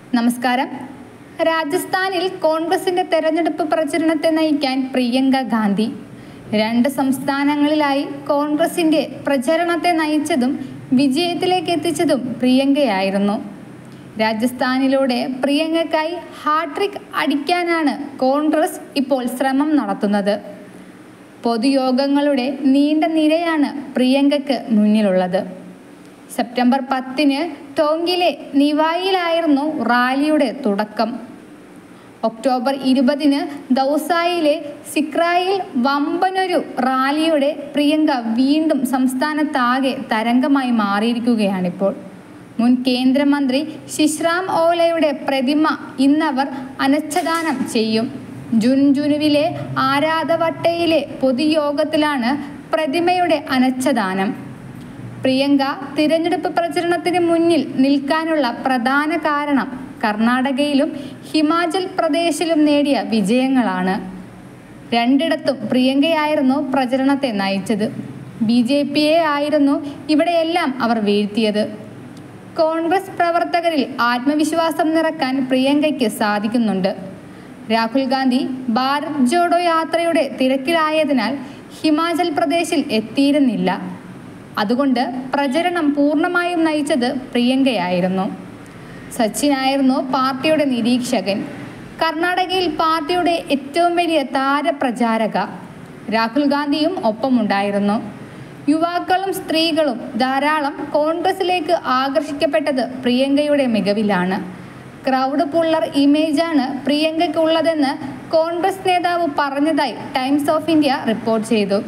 നമസ്കാരം രാജസ്ഥാനിൽ കോൺഗ്രസിന്റെ തെരഞ്ഞെടുപ്പ് പ്രചരണത്തെ നയിക്കാൻ പ്രിയങ്ക ഗാന്ധി രണ്ട് സംസ്ഥാനങ്ങളിലായി കോൺഗ്രസിന്റെ പ്രചരണത്തെ നയിച്ചതും വിജയത്തിലേക്ക് എത്തിച്ചതും പ്രിയങ്കയായിരുന്നു രാജസ്ഥാനിലൂടെ പ്രിയങ്കയ്ക്കായി ഹാട്രിക് അടിക്കാനാണ് കോൺഗ്രസ് ഇപ്പോൾ ശ്രമം നടത്തുന്നത് പൊതുയോഗങ്ങളുടെ നീണ്ട നിരയാണ് പ്രിയങ്കയ്ക്ക് മുന്നിലുള്ളത് സെപ്റ്റംബർ പത്തിന് ടോങ്കിലെ നിവായിലായിരുന്നു റാലിയുടെ തുടക്കം ഒക്ടോബർ ഇരുപതിന് ദൗസായിലെ സിക്രായിൽ വമ്പനൊരു റാലിയുടെ പ്രിയങ്ക വീണ്ടും സംസ്ഥാനത്താകെ തരംഗമായി മാറിയിരിക്കുകയാണിപ്പോൾ മുൻ കേന്ദ്രമന്ത്രി ശിശ്രാം ഓലയുടെ പ്രതിമ ഇന്നവർ അനച്ഛദാനം ചെയ്യും ജുൻജുനുവിലെ ആരാധവട്ടയിലെ പൊതുയോഗത്തിലാണ് പ്രതിമയുടെ അനച്ഛദാനം പ്രിയങ്ക തിരഞ്ഞെടുപ്പ് പ്രചരണത്തിന് മുന്നിൽ നിൽക്കാനുള്ള പ്രധാന കാരണം കർണാടകയിലും ഹിമാചൽ പ്രദേശിലും നേടിയ വിജയങ്ങളാണ് രണ്ടിടത്തും പ്രിയങ്കയായിരുന്നു പ്രചരണത്തെ നയിച്ചത് ബി ജെ പിയെ ആയിരുന്നു ഇവിടെയെല്ലാം അവർ വീഴ്ത്തിയത് കോൺഗ്രസ് പ്രവർത്തകരിൽ ആത്മവിശ്വാസം നിറക്കാൻ പ്രിയങ്കയ്ക്ക് സാധിക്കുന്നുണ്ട് രാഹുൽ ഗാന്ധി ഭാരത് ജോഡോ യാത്രയുടെ തിരക്കിലായതിനാൽ ഹിമാചൽ പ്രദേശിൽ എത്തിയിരുന്നില്ല അതുകൊണ്ട് പ്രചരണം പൂർണ്ണമായും നയിച്ചത് പ്രിയങ്കയായിരുന്നു സച്ചിനായിരുന്നു പാർട്ടിയുടെ നിരീക്ഷകൻ കർണാടകയിൽ പാർട്ടിയുടെ ഏറ്റവും വലിയ താരപ്രചാരക രാഹുൽ ഗാന്ധിയും ഒപ്പമുണ്ടായിരുന്നു യുവാക്കളും സ്ത്രീകളും ധാരാളം കോൺഗ്രസിലേക്ക് ആകർഷിക്കപ്പെട്ടത് പ്രിയങ്കയുടെ മികവിലാണ് ക്രൗഡ് പുള്ളർ ഇമേജാണ് പ്രിയങ്കയ്ക്കുള്ളതെന്ന് കോൺഗ്രസ് നേതാവ് പറഞ്ഞതായി ടൈംസ് ഓഫ് ഇന്ത്യ റിപ്പോർട്ട് ചെയ്തു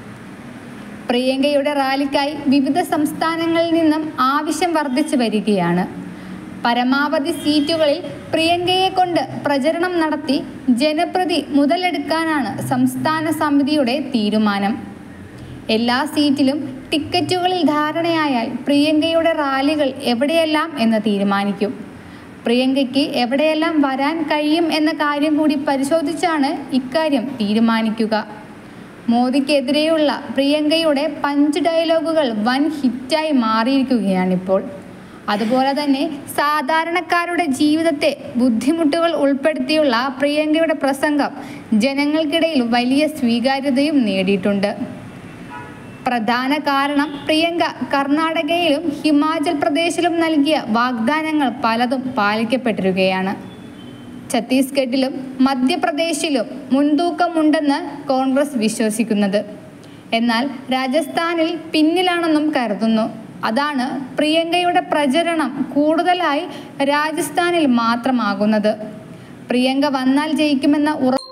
പ്രിയങ്കയുടെ റാലിക്കായി വിവിധ സംസ്ഥാനങ്ങളിൽ നിന്നും ആവശ്യം വർദ്ധിച്ചു വരികയാണ് പരമാവധി സീറ്റുകളിൽ പ്രിയങ്കയെ കൊണ്ട് പ്രചരണം നടത്തി ജനപ്രതി മുതലെടുക്കാനാണ് സംസ്ഥാന സമിതിയുടെ തീരുമാനം എല്ലാ സീറ്റിലും ടിക്കറ്റുകളിൽ ധാരണയായാൽ പ്രിയങ്കയുടെ റാലികൾ എവിടെയെല്ലാം എന്ന് തീരുമാനിക്കും പ്രിയങ്കയ്ക്ക് എവിടെയെല്ലാം വരാൻ കഴിയും എന്ന കാര്യം കൂടി പരിശോധിച്ചാണ് ഇക്കാര്യം തീരുമാനിക്കുക മോദിക്കെതിരെയുള്ള പ്രിയങ്കയുടെ പഞ്ച് ഡയലോഗുകൾ വൻ ഹിറ്റായി മാറിയിരിക്കുകയാണിപ്പോൾ അതുപോലെ തന്നെ സാധാരണക്കാരുടെ ജീവിതത്തെ ബുദ്ധിമുട്ടുകൾ ഉൾപ്പെടുത്തിയുള്ള പ്രിയങ്കയുടെ പ്രസംഗം ജനങ്ങൾക്കിടയിൽ വലിയ സ്വീകാര്യതയും നേടിയിട്ടുണ്ട് പ്രധാന കാരണം പ്രിയങ്ക കർണാടകയിലും ഹിമാചൽ പ്രദേശിലും നൽകിയ വാഗ്ദാനങ്ങൾ പലതും പാലിക്കപ്പെട്ടിരിക്കുകയാണ് ഛത്തീസ്ഗഡിലും മധ്യപ്രദേശിലും മുൻതൂക്കമുണ്ടെന്ന് കോൺഗ്രസ് വിശ്വസിക്കുന്നത് എന്നാൽ രാജസ്ഥാനിൽ പിന്നിലാണെന്നും കരുതുന്നു അതാണ് പ്രിയങ്കയുടെ പ്രചരണം കൂടുതലായി രാജസ്ഥാനിൽ മാത്രമാകുന്നത് പ്രിയങ്ക വന്നാൽ ജയിക്കുമെന്ന ഉറ